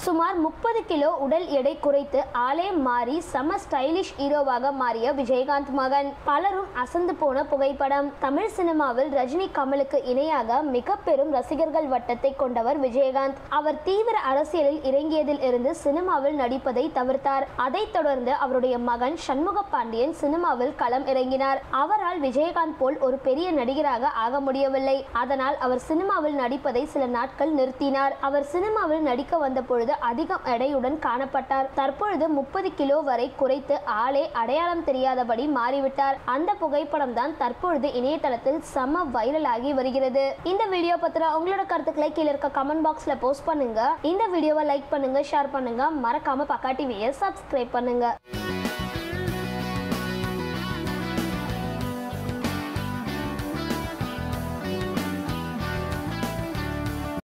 சுமார் முப்பது கிலோ உடல் எடை குறைத்து ஆளே மாறி சம ஸ்டைலிஷ் ஹீரோவாக மாறிய விஜயகாந்த் மகன் பலரும் அசந்து போன புகைப்படம் தமிழ் சினிமாவில் ரஜினி கமலுக்கு இணையாக மிக பெரும் ரசிகர்கள் வட்டத்தை கொண்டவர் விஜயகாந்த் அவர் தீவிர அரசியலில் இறங்கியதில் இருந்து சினிமாவில் நடிப்பதை தவிர்த்தார் அதைத் தொடர்ந்து அவருடைய மகன் சண்முக பாண்டியன் சினிமாவில் களம் இறங்கினார் அவரால் விஜயகாந்த் போல் ஒரு பெரிய நடிகராக ஆக முடியவில்லை அதனால் அவர் சினிமாவில் நடிப்பதை சில நாட்கள் நிறுத்தினார் அவர் சினிமாவில் நடிக்க வந்த பொழுது அதிகம் எடையுடன் காணப்பட்டார் தற்பொழுது முப்பது கிலோ வரை குறைத்து ஆளே அடையாளம் தெரியாதபடி மாறிவிட்டார் அந்த புகைப்படம் தான் தற்பொழுது இணையதளத்தில் செம வைரல் ஆகி வருகிறது இந்த வீடியோ பத்திர உங்களோட கருத்துக்களை கீழே இருக்க கமெண்ட் பாக்ஸ்ல போஸ்ட் பண்ணுங்க இந்த வீடியோவை லைக் பண்ணுங்க ஷேர் பண்ணுங்க மறக்காம பக்கா டிவியை சப்ஸ்கிரைப் பண்ணுங்க